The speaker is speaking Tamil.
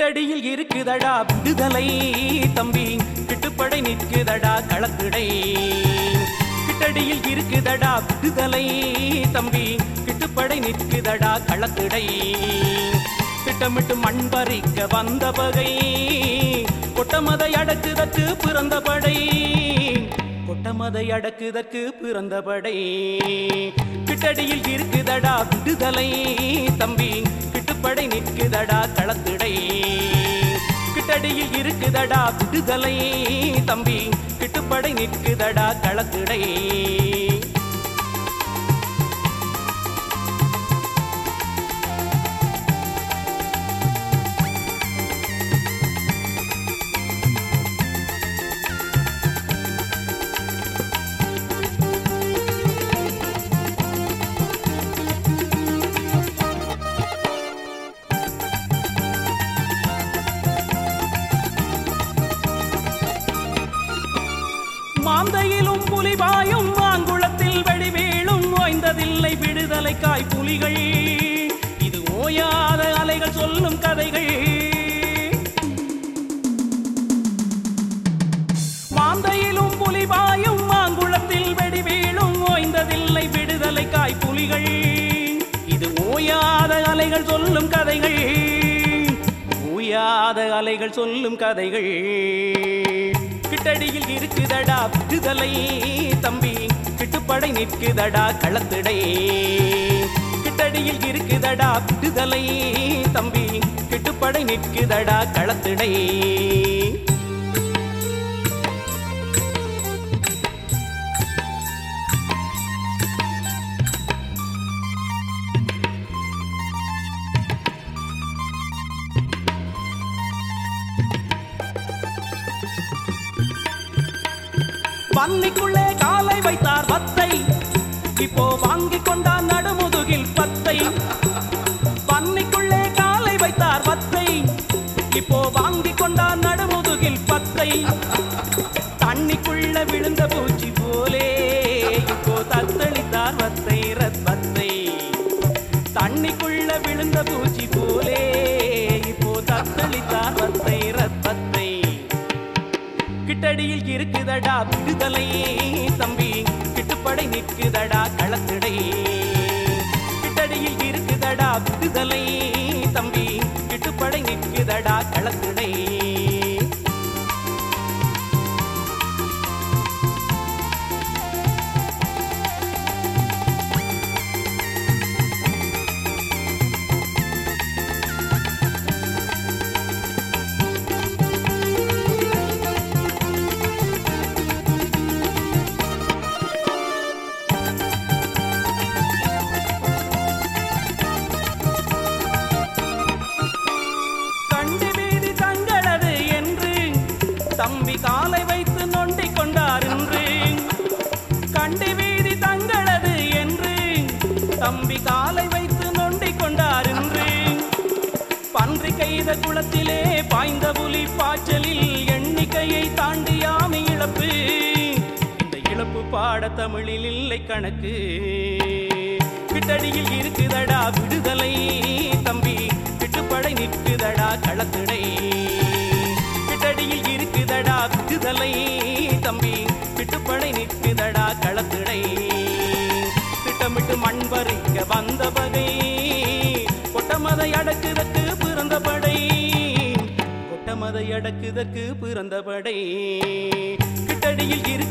கிட்டடியில் இருக்குதடா விடுதலை தம்பி கிட்டுப்படை நிற்குதடா களத்திடை கிட்டடியில் இருக்குதடா விடுதலை தம்பி கிட்டுப்படை நிற்குதடா களத்திடை திட்டமிட்டு மண் பறிக்க வந்த பகை கொட்டமதை அடக்குதற்கு பிறந்த படை கொட்டமதை அடக்குதற்கு பிறந்த படை கிட்டடியில் இருக்குதடா விடுதலை தம்பி கிட்டுப்படை நிற்குதடா களத்திடை கிட்டடியில் இருக்குதடா விடுதலை தம்பி கிட்டுப்படை நிற்குதடா களத்திடை மாந்தையிலும் புலிபாயும் மாங்குளத்தில் வெடிவீழும் ஓய்ந்ததில்லை விடுதலைக்காய் புலிகள் இது ஓயாத அலைகள் சொல்லும் கதைகள் மாந்தையிலும் புலிபாயும் மாங்குளத்தில் வெடிவீழும் ஓய்ந்ததில்லை விடுதலைக்காய் புலிகள் இது ஓயாத அலைகள் சொல்லும் கதைகள் ஓயாத அலைகள் சொல்லும் கதைகள் கிட்டடியில் இருக்குதடா விடுதலை தம்பி கிட்டுப்படை நிற்குதடா களத்திடை கிட்டடியில் இருக்குதடா விடுதலை தம்பி கிட்டுப்படை நிற்குதடா களத்திடை வன்னிக்குள்ளே காலை வைத்தார் வத்தை இப்போ வாங்கிக் கொண்டான் நடுமுதுகில் பத்தை வன்னிக்குள்ளே காலை வைத்தார் வத்தை இப்போ வாங்கிக் கொண்டான் நடுமுதுகில் பத்தை தண்ணிக்குள்ள விழுந்த பூச்சி போலே இப்போ தத்தளித்தார் வத்தை ரத்தத்தை தண்ணிக்குள்ள விழுந்த பூச்சி போலே இப்போ தத்தளித்தார் வத்தை ரத்தத்தை கிட்டடியில் இருக்குதடா விடுதலை தம்பி கிட்டுப்படை நிற்குதடா களத்திடை கிட்டடியில் இருக்குதடா விடுதலை தம்பி கிட்டுப்படை நிற்குதடா களத்திடை கண்டி வீதி தங்களது என்று தம்பி காலை வைத்து நொண்டிக் கொண்டார் என்று கண்டி வீதி தங்களது என்று தம்பி காலை வைத்து நொண்டிக் கொண்டார் என்று பன்றி கைத குளத்திலே பாய்ந்த புலி பாய்ச்சலில் எண்ணிக்கையை தாண்டியாமி இழப்பு இந்த இழப்பு பாட தமிழில் இல்லை கணக்கு கிட்டடியில் இருக்குதடா விடுதலை தம்பி கிட்டுப்படை நிற்குதடா களத்திடை கிட்டடியில் இருக்குதடா விடுதலை தம்பி கிட்டுப்படை நிற்குதடா களத்திடை திட்டமிட்டு மண் பறிக்க வந்த பகை கொட்டமதை அடக்குதற்கு பிறந்த படை கொட்டமதை அடக்குதற்கு பிறந்த படை கிட்டடியில் இரு